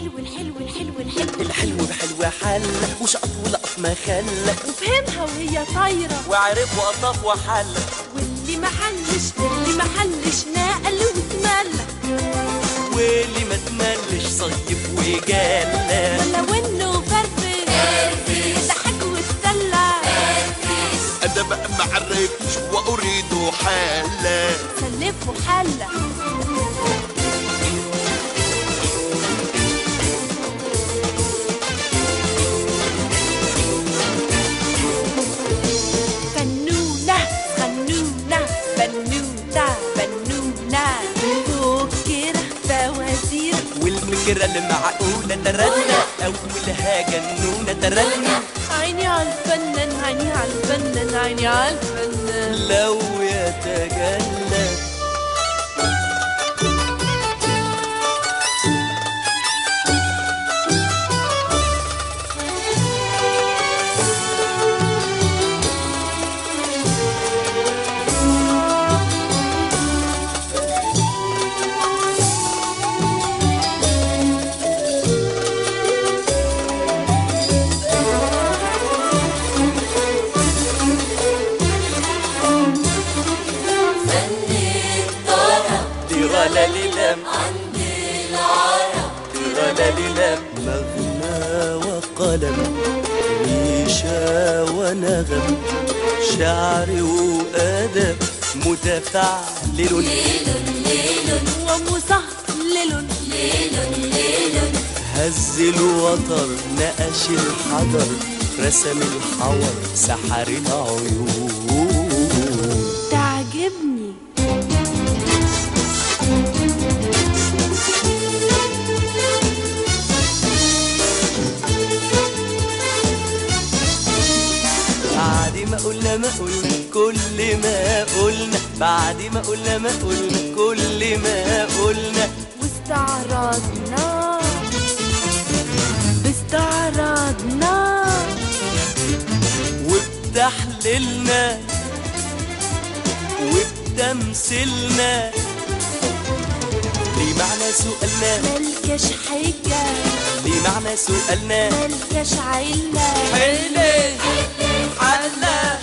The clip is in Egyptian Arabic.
الحلو الحلو الحلو الحلو الحلو بحلوة حل وشقط ولقط ما خل وفهمها وهي طايرة وعرف وقطف وحل واللي محلش اللي محلش نقل واتملى واللي ما تملش صيف وجالة ولو انه فرفش ضحك واتسلى انا بقى معرفش واريد حالة سلف وحلى فنونة خنونة بنوتة بنونة فكرة فوازير والفكرة المعقولة ترنى أولها جنونة ترنى عيني على الفنان عيني على الفنان عيني على الفنان لو يتجلى تيغالا ليلام تيغالا ليلام مغنى وقلم ريشة ونغم شعر وأدب متفعلل ومصهلل هز الوتر نقش الحجر رسم الحور سحر العيون تعجبني بعد ما قلنا ما قلنا كل ما قلنا بعد ما قلنا ما قلنا كل ما قلنا واستعرضنا باستعراضنا وبتحليلنا وبتمثيلنا ليه معنى سؤالنا ملكش حجة ليه معنى سؤالنا ملكش عيلة حلي حلا